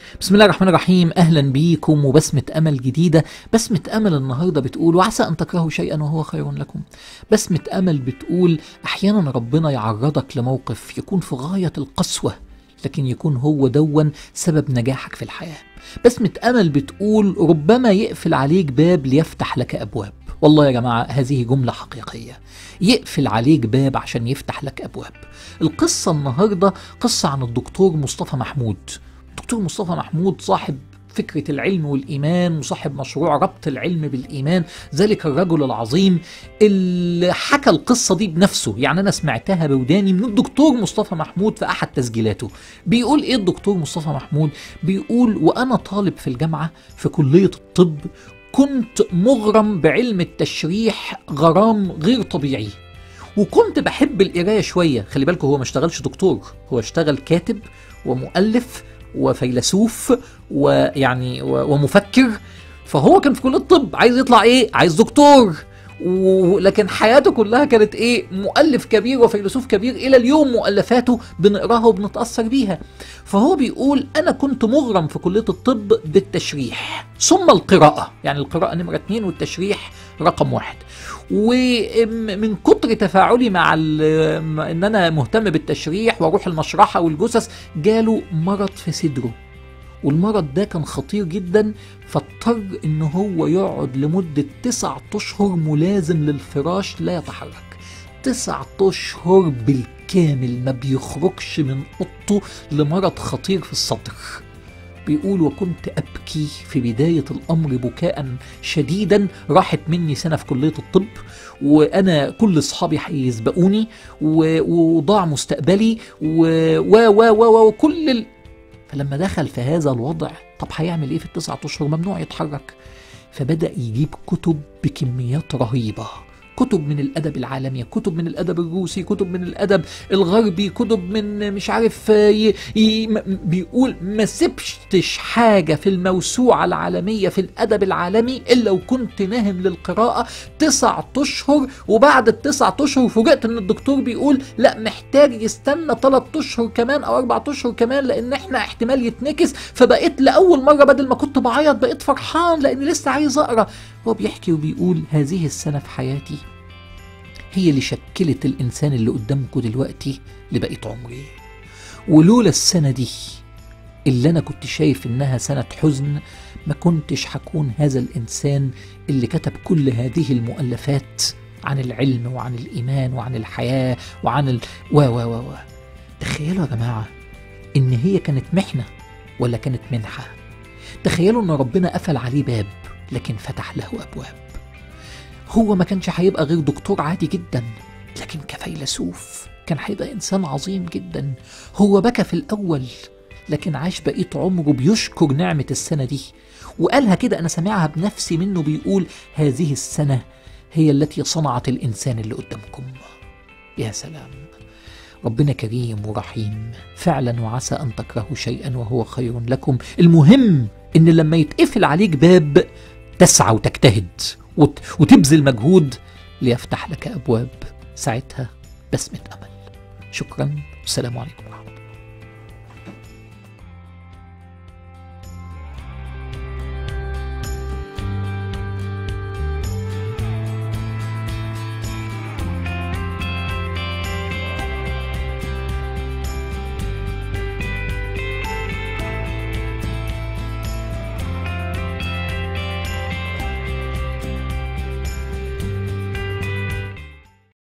بسم الله الرحمن الرحيم اهلا بيكم وبسمة امل جديدة بسمة امل النهاردة بتقول وعسى ان تكرهوا شيئا وهو خير لكم بسمة امل بتقول احيانا ربنا يعرضك لموقف يكون في غاية القسوة لكن يكون هو دون سبب نجاحك في الحياة بسمة امل بتقول ربما يقفل عليك باب ليفتح لك ابواب والله يا جماعة هذه جملة حقيقية يقفل عليك باب عشان يفتح لك أبواب القصة النهاردة قصة عن الدكتور مصطفى محمود الدكتور مصطفى محمود صاحب فكرة العلم والإيمان وصاحب مشروع ربط العلم بالإيمان ذلك الرجل العظيم اللي حكى القصة دي بنفسه يعني أنا سمعتها بوداني من الدكتور مصطفى محمود في أحد تسجيلاته بيقول إيه الدكتور مصطفى محمود بيقول وأنا طالب في الجامعة في كلية الطب كنت مغرم بعلم التشريح غرام غير طبيعي وكنت بحب القرايه شويه خلي بالكم هو ما اشتغلش دكتور هو اشتغل كاتب ومؤلف وفيلسوف ويعني و- ومفكر فهو كان في كليه الطب عايز يطلع ايه عايز دكتور ولكن حياته كلها كانت ايه مؤلف كبير وفيلسوف كبير الى اليوم مؤلفاته بنقراها وبنتاثر بيها فهو بيقول انا كنت مغرم في كليه الطب بالتشريح ثم القراءه يعني القراءه نمره اتنين والتشريح رقم واحد ومن كتر تفاعلي مع ال- مع ان انا مهتم بالتشريح واروح المشرحه والجثث جاله مرض في صدره والمرض ده كان خطير جدا فاضطر ان هو يقعد لمدة تسعة اشهر ملازم للفراش لا يتحرك تسعة اشهر بالكامل ما بيخرجش من اوضته لمرض خطير في الصدر بيقول وكنت أبكي في بداية الأمر بكاء شديدا راحت مني سنة في كلية الطب وأنا كل أصحابي هيسبقوني و- وضاع مستقبلي و و و و وكل ال... فلما دخل في هذا الوضع طب هيعمل ايه في التسعة اشهر ممنوع يتحرك فبدأ يجيب كتب بكميات رهيبة كتب من الادب العالمي كتب من الادب الروسي كتب من الادب الغربي كتب من مش عارف آه، ي... ي... م- بيقول ما سبتش حاجه في الموسوعه العالميه في الادب العالمي الا وكنت ناهم للقراءه تسعة اشهر وبعد التسعة اشهر فوجئت ان الدكتور بيقول لا محتاج يستنى ثلاث اشهر كمان او اربع اشهر كمان لان احنا احتمال يتنكس فبقيت لاول مره بدل ما كنت بعيط بقيت فرحان لاني لسه عايز اقرا هو بيحكي وبيقول هذه السنه في حياتي هي اللي شكلت الانسان اللي قدامكم دلوقتي لبقيه عمري ولولا السنه دي اللي انا كنت شايف انها سنه حزن ما كنتش هكون هذا الانسان اللي كتب كل هذه المؤلفات عن العلم وعن الايمان وعن الحياه وعن ال... و و و و تخيلوا يا جماعه ان هي كانت محنه ولا كانت منحه تخيلوا ان ربنا قفل عليه باب لكن فتح له ابواب هو ما كانش هيبقى غير دكتور عادي جدا لكن كفيلسوف كان هيبقى انسان عظيم جدا هو بكى في الاول لكن عاش بقيه عمره بيشكر نعمه السنه دي وقالها كده انا سامعها بنفسي منه بيقول هذه السنه هي التي صنعت الانسان اللي قدامكم يا سلام ربنا كريم ورحيم فعلا وعسى ان تكرهوا شيئا وهو خير لكم المهم ان لما يتقفل عليك باب تسعى وتجتهد وت- وتبذل مجهود ليفتح لك ابواب ساعتها بسمه امل شكرا والسلام عليكم